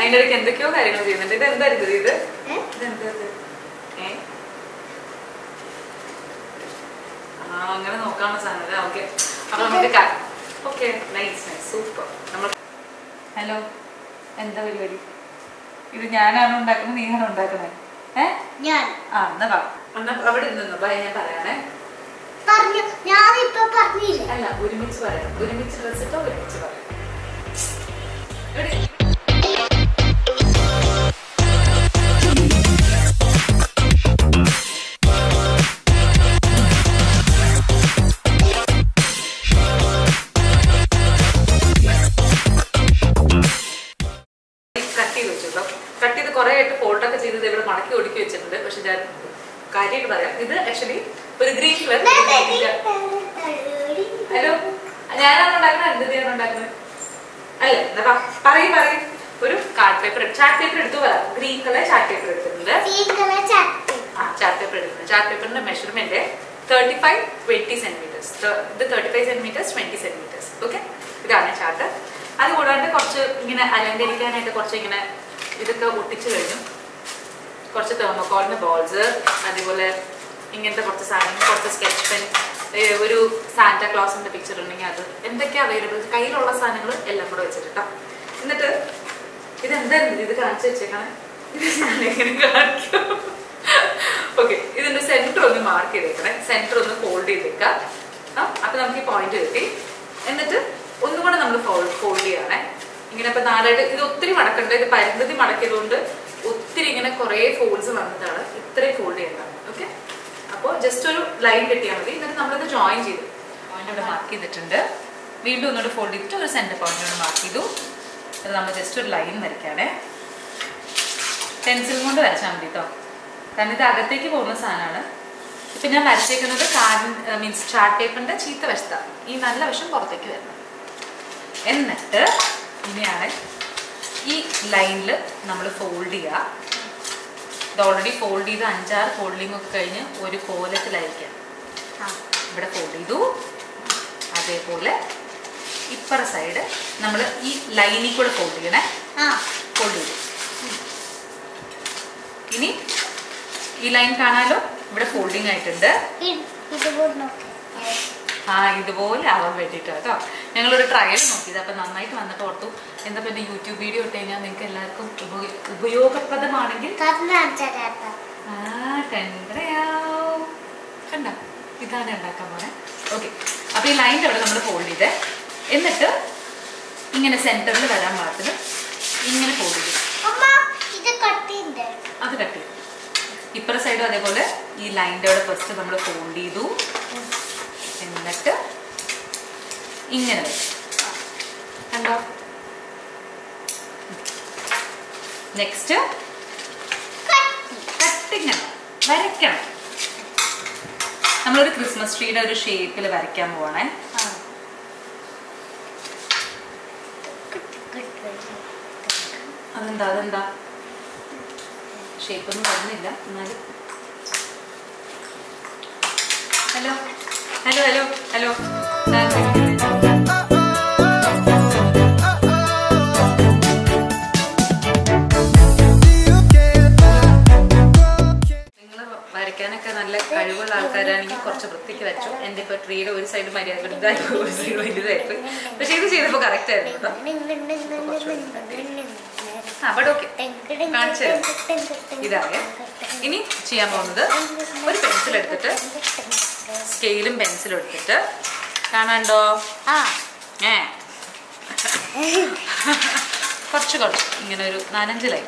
അതിന്റെ ഇടയ്ക്ക് എന്തൊക്കെയോ കാര്യങ്ങൾ ചെയ്യുന്നുണ്ട് ഇത് എന്തായിരുന്നു ഇത് ഏ? ഇതെന്താ ഇത്? ഏ? ആ അങ്ങനെ നോക്കാനുള്ള സാധനം ഓക്കെ അപ്പൊ നമുക്ക് ഓക്കെ നൈസ് നൈസ് സൂപ്പർ നമ്മൾ ഹലോ എന്താ പരിപാടി ഇത് ഞാനാണ് ഉണ്ടാക്കുന്നത് നീയാണ് ഉണ്ടാക്കുന്നത് ഏ ഞാൻ ആ എന്നാ വാ എന്നാ അവിടെ നിന്നു ബൈ ഞാൻ പറയാനേ പറഞ്ഞു ഞാൻ ഇപ്പൊ പറഞ്ഞില്ലേ അല്ല ഒരുമിച്ച് പറയാം ഒരുമിച്ച് ഡ്രസ് ഇട്ടോ ഒരുമിച്ച് പറയാം എവിടെ? കട്ട് ചെയ്ത് വെച്ചു കേട്ടോ കട്ട് ചെയ്ത് കുറെ ആയിട്ട് ഫോട്ടോ ഒക്കെ ചെയ്തത് ഇവിടെ മടക്കി ഒടുക്കി വെച്ചിട്ടുണ്ട് പക്ഷെ ഞാൻ കാര്യമായിട്ട് പറയാം ഇത് ആക്ച്വലി ഒരു ഗ്രീൻ കളർ ഹലോ ഞാനാണ് ഉണ്ടാക്കുന്നത് എന്തിനാണ് ഉണ്ടാക്കുന്നത് അല്ലേ എന്താ പ- പറയ് പറയ് ഒരു കാർഡ് പേപ്പർ ചാർട്ട് പേപ്പർ എടുത്തു വരാം ഗ്രീൻ കളർ ചാർട്ട് പേപ്പർ എടുത്തിട്ടുണ്ട് തീകളെ ചട്ടി ആ ചാർട്ട് പേപ്പർ എടുക്കുന്നത് ചാർട്ട് പേപ്പറിന്റെ measurement thirty five twenty centimetres ഇത് thirty five centimetres twenty centimetres okay ഇതാണ് ചാർട്ട് അത് കൂടാണ്ട് കുറച്ച് ഇങ്ങനെ അലങ്കരിക്കാനായിട്ട് കുറച്ച് ഇങ്ങനെ ഇതൊക്കെ ഒട്ടിച്ചു കഴിഞ്ഞു കുറച്ച് തെർമോക്കോളിന്റെ ബോൾസ് അതേപോലെ ഇങ്ങനത്തെ കുറച്ച് സാധനങ്ങൾ കുറച്ച് സ്കെച്ച് പെൻ ഒരു സാന്റ ക്ലോസിന്റെ പിക്ചർ ഉണ്ടെങ്കിൽ അത് എന്തൊക്കെയാ അവൈലബിൾ കയ്യിലുള്ള സാധനങ്ങൾ എല്ലാം കൂടെ വെച്ചിട്ടോ എന്നിട്ട് ഇത് എന്തായിരുന്നു ഇത് കാണിച്ചു വെച്ചേക്കാണ് ഇത് ഞാൻ എങ്ങനെ കാണിക്കും ഓക്കെ ഇതിന്റെ സെന്റർ ഒന്ന് മാർക്ക് ചെയ്തേക്കണേ സെന്റർ ഒന്ന് ഫോൾഡ് ചെയ്തേക്കാം ആ അപ്പൊ നമുക്ക് ഈ പോയിന്റ് കിട്ടി എന്നിട്ട് ഒന്നും കൂടെ നമ്മൾ ഫോൾഡ് ചെയ്യണേ ഇങ്ങനെ ഇപ്പൊ നാലായിട്ട് ഇത് ഒത്തിരി മടക്കണ്ട ഇത് പരിമിതി മടക്കിയതുകൊണ്ട് ഒത്തിരി ഇങ്ങനെ കുറേ ഫോൾഡ്സ് വന്നതാണ് ഇത്രയും ഫോൾഡ് ചെയ്യേണ്ടതാണ് ഓക്കെ അപ്പോൾ ജസ്റ്റ് ഒരു ലൈൻ കെട്ടിയാൽ മതി എന്നിട്ട് നമ്മളത് ജോയിൻ ചെയ്തു പോയിന്റ് ഇവിടെ മാർക്ക് ചെയ്തിട്ടുണ്ട് വീണ്ടും ഒന്നുകൂടെ ഫോൾഡ് ചെയ്തിട്ട് ഒരു സെന്റർ പോയിന്റ് മാർക്ക് ചെയ്തു അത് നമ്മൾ ജസ്റ്റ് ഒരു ലൈൻ വരയ്ക്കാണേ പെൻസിൽ കൊണ്ട് വരച്ചാൽ മതി കേട്ടോ കാരണം ഇത് അകത്തേക്ക് പോകുന്ന സാധനമാണ് ഇപ്പൊ ഞാൻ വരച്ചേക്കുന്നത് കാർഡ് മീൻസ് ചാർട്ട് പേപ്പറിന്റെ ചീത്ത വശത്താണ് ഈ നല്ല വശം പുറത്തേക്ക് വരണം എന്നിട്ട് ഇനിയാണ് ഈ ലൈനിൽ നമ്മൾ ഫോൾഡ് ചെയ്യുക ഇത് ഓൾറെഡി ഫോൾഡ് ചെയ്ത് അഞ്ചാറ് ഫോൾഡിങ് ഒക്കെ കഴിഞ്ഞ് ഒരു കോലത്തിലായിരിക്കാം ഇവിടെ ഫോൾഡ് ചെയ്തു അതേപോലെ ഇപ്പറ സൈഡ് നമ്മൾ ഈ ലൈനിൽ കൂടെ ഫോൾഡ് ചെയ്യണേ ആ ഫോൾഡ് ചെയ്തു ഇനി ഈ ലൈൻ കാണാലോ ഇവിടെ ഫോൾഡിങ് ആയിട്ടുണ്ട് ഇ- ഇതുപോലെ നോക്ക് ആ ഇതുപോലെ ആവാൻ വേണ്ടിയിട്ട് കേട്ടോ ഞങ്ങളൊരു ട്രയൽ നോക്കിയത് അപ്പം നന്നായിട്ട് വന്നിട്ട് ഓർത്തു എന്താ പിന്നെ യൂട്യൂബ് വീഡിയോ ഇട്ട് കഴിഞ്ഞാൽ നിങ്ങൾക്ക് എല്ലാവർക്കും ഉപ- ഉപയോഗപ്രദമാണെങ്കിൽ കാരണം ചേട്ടാ ആ ടെൻഡറയാവും കണ്ട ഇതാണ് ഉണ്ടാക്കാൻ പോണേ ഓക്കെ അപ്പൊ ഈ ലൈൻ്റെ അവിടെ നമ്മൾ ഫോൾഡ് ചെയ്തേ എന്നിട്ട് ഇങ്ങനെ സെന്ററിൽ വരാൻ പാകത്തിന് ഇങ്ങനെ ഫോൾഡ് ചെയ്തു അമ്മ ഇത് കട്ടിണ്ട് അത് കട്ട് ചെയ്തു ഇപ്പുറ സൈഡും അതേപോലെ ഈ ലൈൻ്റെ അവിടെ ഫസ്റ്റ് നമ്മൾ ഫോൾഡ് ചെയ്തു എന്നിട്ട് ഇങ്ങനെ വെച്ചു കണ്ടോ നെക്സ്റ്റ് കട്ടിങ് അല്ല വരയ്ക്കണം നമ്മളൊരു ക്രിസ്മസ് ട്രീയുടെ ഒരു ഷേപ്പിൽ വരയ്ക്കാൻ പോവാണേ അതെന്താ അതെന്താ ഷേപ്പ് ഒന്നും വരുന്നില്ല എന്നാലും ഹലോ ഹലോ ഹലോ ഹലോ നിങ്ങൾ വരയ്ക്കാനൊക്കെ നല്ല കഴിവുള്ള ആൾക്കാരാണെങ്കിൽ കുറച്ച് വൃത്തിക്ക് വെച്ചു എൻ്റെ ഇപ്പോൾ ട്രീയുടെ ഒരു സൈഡ് മര്യാദ വലുതായിപ്പോയി ഒരു സൈഡ് വലുതായിപ്പോയി പക്ഷേ ഇത് ചെയ്തപ്പോൾ കറക്റ്റ് ആയിരുന്നു കേട്ടോ ആ അവിടെ ഓക്കെ കാണിച്ചു തരാം ഇതാകെ ഇനി ചെയ്യാൻ പോകുന്നത് ഒരു പെൻസിൽ എടുത്തിട്ട് സ്കെയിലും പെൻസിലും എടുത്തിട്ട് കാണാണ്ടോ ആ ഏ കുറച്ച് കുറച്ച് ഇങ്ങനെ ഒരു നാലഞ്ച് ലൈൻ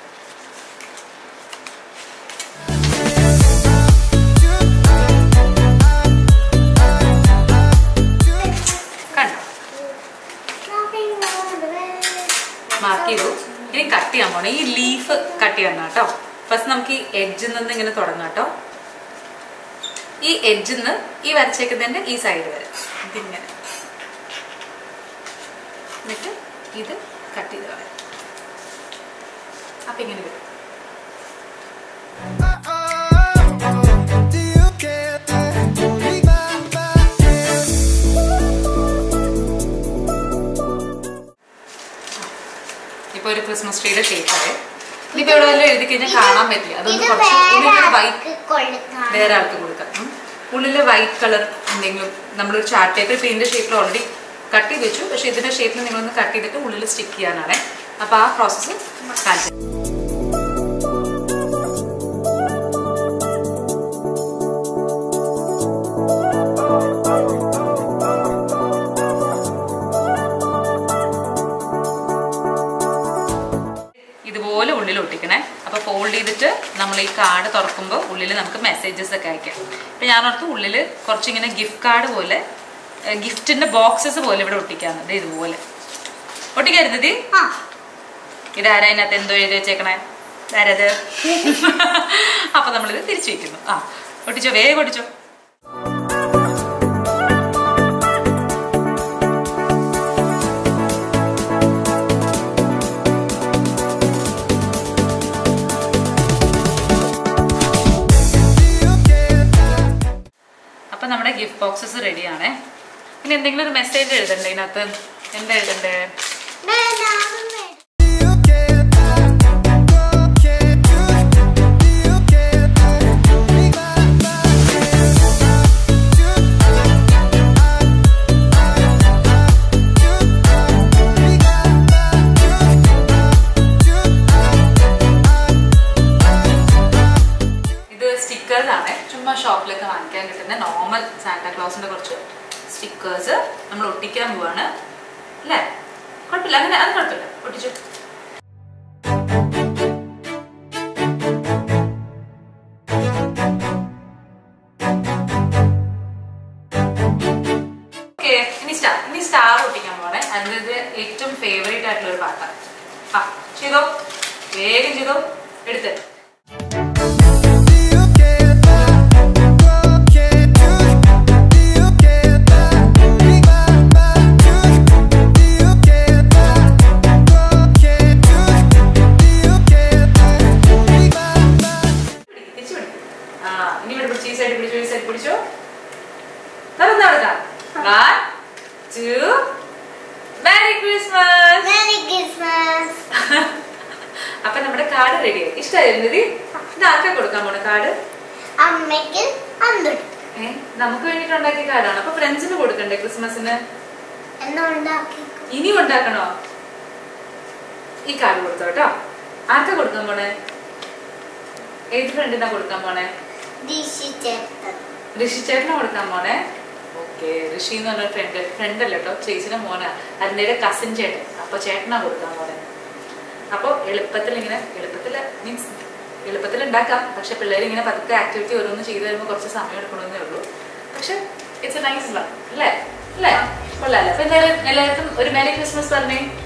കണ്ടോ മാർക്ക് ചെയ്തു ഇനി കട്ട് ചെയ്യാൻ പോണേ ഈ ലീഫ് കട്ട് ചെയ്യണം കേട്ടോ ഫസ്റ്റ് നമുക്ക് ഈ എഡ്ജിൽ നിന്ന് ഇങ്ങനെ തുടങ്ങാം കേട്ടോ ഈ എഡ്ജിൽ നിന്ന് ഈ വരച്ചേക്കുന്നതിന്റെ ഈ സൈഡ് വരെ ഇതിങ്ങനെ എന്നിട്ട് ഇത് കട്ട് ചെയ്ത് കളയാം അപ്പൊ ഇങ്ങനെ വരും Do you care that only my mind? ഇപ്പൊ ഒരു ക്രിസ്മസ് ട്രീയുടെ ഷേപ്പാണ് ഇനിയിപ്പോ ഇവിടെ വല്ല എഴുതി കഴിഞ്ഞാൽ കാണാൻ പറ്റില്ല ഇത് അതൊന്ന് കുറച്ച് വേറെ ഉള്ളിൽ വൈറ്റ് ആൾക്ക് കൊടുക്കാം വേറെ ആൾക്ക് കൊടുക്കാം ഉം. ഉള്ളില് വൈറ്റ് കളർ എന്തെങ്കിലും നമ്മളൊരു ചാർട്ട് പേപ്പർ പെയിന്റ് ഷേപ്പിൽ ഓൾറെഡി കട്ട് ചെയ്ത് വെച്ചു പക്ഷെ ഇതിന്റെ ഷേപ്പിൽ നിങ്ങളൊന്ന് കട്ട് ചെയ്തിട്ട് ഉള്ളിൽ സ്റ്റിക്ക് ചെയ്യാനാണ് അപ്പൊ ആ പ്രോസസ്സ് കാണിച്ചു ഇതുപോലെ ഉള്ളിൽ ഒട്ടിക്കണേ അപ്പോൾ ഫോൾഡ് ചെയ്തിട്ട് നമ്മൾ ഈ കാർഡ് തുറക്കുമ്പോൾ ഉള്ളിൽ നമുക്ക് മെസ്സേജസ് ഒക്കെ അയക്കാം അപ്പം ഞാൻ ഓർത്ത് ഉള്ളിൽ കുറച്ചിങ്ങനെ ഗിഫ്റ്റ് കാർഡ് പോലെ ഗിഫ്റ്റിന്റെ ബോക്സസ് പോലെ ഇവിടെ ഒട്ടിക്കാന്ന് ദേ ഇതുപോലെ ഒട്ടിക്കരുത് ദീ ആ ഇതാരാ അതിനകത്ത് എന്തോ എഴുതി വെച്ചേക്കണേ ഇതാരത് അപ്പൊ നമ്മളിത് തിരിച്ചു വെക്കുന്നു ആ ഒട്ടിച്ചോ വേഗം ഒട്ടിച്ചോ അപ്പൊ നമ്മുടെ ഗിഫ്റ്റ് ബോക്സസ് റെഡിയാണേ ഇനി എന്തെങ്കിലും ഒരു മെസ്സേജ് എഴുതണ്ടേ ഇതിനകത്ത് എന്താ എഴുതണ്ടേ നാമം വേണം You get that, oh, can you? You get that, me my my ഇത് സ്റ്റിക്കേഴ്സ് ആണ് ചുമ്മാ ഷോപ്പിലൊക്കെ വാങ്ങിക്കാൻ കിട്ടുന്ന നോർമൽ സാന്റാക്ലോസിന്റെ കുറച്ച് സ്റ്റിക്കേഴ്സ് നമ്മൾ ഒട്ടിക്കാൻ പോവാണ് അല്ലേ കുഴപ്പമില്ല അങ്ങനെ അത് കുഴപ്പമില്ല ഒട്ടിച്ചു ഓക്കെ ഇനി സ്റ്റാർ ഇനി സ്റ്റാർ ഒട്ടിക്കാൻ പോണേ അതിൻ്റെ ഏറ്റവും ഫേവറേറ്റ് ആയിട്ടുള്ള ഒരു പാട്ടാണ് ആ ചെയ്തോ വേഗം ചെയ്തോ എടുത്ത് You get that, oh, can you? You get that, me my my You get that, oh, can you? You get that, me my my തിരിച്ചു പിടി. ആ ഇനി ഇവിടെ പിടിച്ചു ഈ സൈഡ് പിടിച്ചു ഈ സൈഡ് പിടിച്ചു തുറന്നു കൊടുക്കാം one two merry Christmas merry Christmas അപ്പൊ നമ്മുടെ കാർഡ് റെഡിയായി ഇഷ്ടമായിരുന്നു ഇത് ഇത് ആർക്കാ കൊടുക്കാൻ പോണ കാർഡ് അമ്മയ്ക്ക് അന്തുട്ട് ഏ നമുക്ക് വേണ്ടിട്ട് ഉണ്ടാക്കിയ കാർഡാണ് അപ്പൊ ഫ്രണ്ട്സിന് കൊടുക്കണ്ടേ ക്രിസ്മസിന് എന്നാ ഉണ്ടാക്കി ഇനി ഉണ്ടാക്കണോ ഈ കാർഡ് കൊടുത്തോ കേട്ടോ ആർക്കാ കൊടുക്കാൻ പോണേ ഏത് ഫ്രണ്ടിനാ കൊടുക്കാൻ പോണേ ദിശി ചേർത്തത് ഋഷി ചേട്ടനെ കൊടുക്കാൻ പോണേ ഓക്കെ ഋഷി എന്ന് പറഞ്ഞ ഫ്രണ്ട് ഫ്രണ്ട് അല്ല കേട്ടോ ചേച്ചിയുടെ മോനാ അതിൻ്റെ കസിൻ ചേട്ടൻ അപ്പൊ ചേട്ടനാ കൊടുക്കാൻ പോണേ അപ്പോൾ എളുപ്പത്തിൽ ഇങ്ങനെ എളുപ്പത്തിൽ മീൻസ് എളുപ്പത്തിൽ ഉണ്ടാക്കാം പക്ഷെ പിള്ളേർ ഇങ്ങനെ പതുക്കെ ആക്ടിവിറ്റി ഓരോന്ന് ചെയ്ത് വരുമ്പോൾ കുറച്ച് സമയം എടുക്കണമെന്നേ ഉള്ളൂ പക്ഷെ ഇറ്റ്സ് എ നൈസ് വൺ അല്ലേ അല്ലേ കൊള്ളാല്ലേ അപ്പൊ എന്തായാലും എല്ലാവർക്കും ഒരു മേരി ക്രിസ്മസ് പറഞ്ഞേ